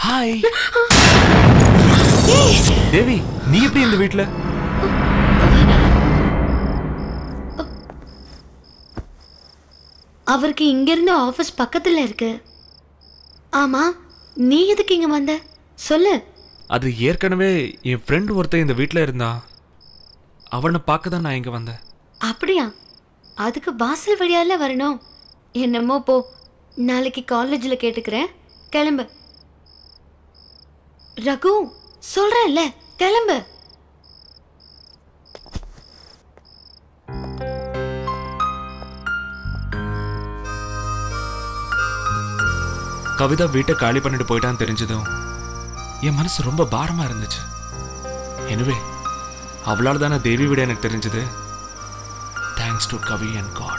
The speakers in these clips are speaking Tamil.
ஹாய் தேவி நீ எப்படி இந்த வீட்ல அவருக்கு இங்கிருந்து ஆஃபீஸ் பக்கத்துல இருக்கு ஆமா நீ எதுக்கு இங்க வந்த சொல்லு அது ஏற்கனவே என் ஃப்ரெண்ட் ஒருத்தன் இந்த வீட்ல இருந்தான் அவனை பார்க்க தான் நான் இங்க வந்தேன் அப்படியா அதுக்கு வாசல் வழியால வரணும் என்னமோ போ நாளைக்கு காலேஜில் கேட்டுக்கிறேன் கிளம்பு ரகு சொல்றேன்ல கிளம்பு கவிதா வீட்டை காலி பண்ணிட்டு போயிட்டான்னு தெரிஞ்சதும் என் மனசு ரொம்ப பாரமா இருந்துச்சு எனவே அவளால் தானே தேவி விட எனக்கு தெரிஞ்சது thanks to Kavi and God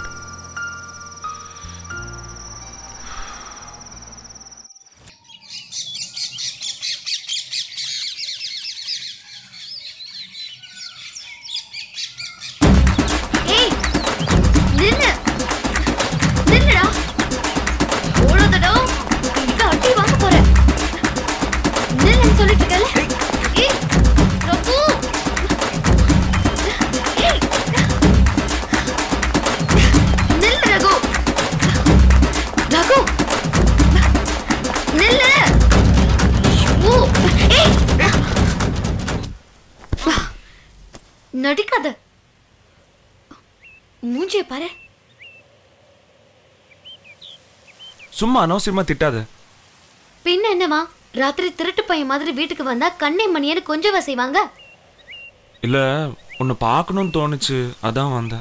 ஏய் நில்லு நில்லுடா ஓடாதடா இங்க அடி வாங்க போறேன் நில்லுன்னு சொல்லிட்டு இருக்கல ஏய் ரகு ஏய் நில்லு ரகு ரகு நில்லு ஐயோ, ஏய் நடிக்காத மூஞ்சிய பாரு சும்மா அனவசியமா திட்டாத பின்ன என்னவா ராத்திரி திருட்டு பையன் மாதிரி வீட்டுக்கு வந்தா கண்ணை மணியன்னு கொஞ்சவா செய்வாங்க இல்ல உன்னை பார்க்கணும்னு தோணுச்சு அதான் வந்தேன்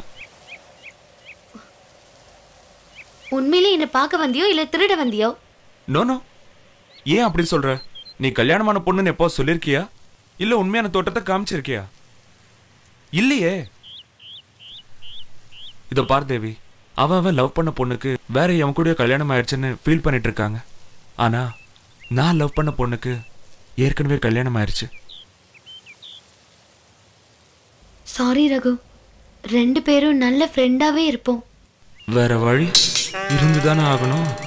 உண்மையிலே என்ன பார்க்க வந்தியோ இல்ல திருட வந்தியோ நோ நோ ஏன் அப்படி சொல்ற நீ கல்யாணமான பொண்ணுன்னு எப்போ சொல்லிருக்கியா இல்ல உண்மையான தோட்டத்தை காமிச்சிருக்கியா இல்லையே இதோ பார் தேவி அவன் அவன் லவ் பண்ண பொண்ணுக்கு வேற எவன் கூட கல்யாணம் ஆயிடுச்சுன்னு ஃபீல் பண்ணிட்டு இருக்காங்க ஆனா நான் லவ் பண்ண பொண்ணுக்கு ஏற்கனவே கல்யாணம் ஆயிடுச்சு சாரி ரகு ரெண்டு பேரும் நல்ல ஃப்ரெண்டாவே இருப்போம் வேற வழி இருந்துதானே ஆகணும்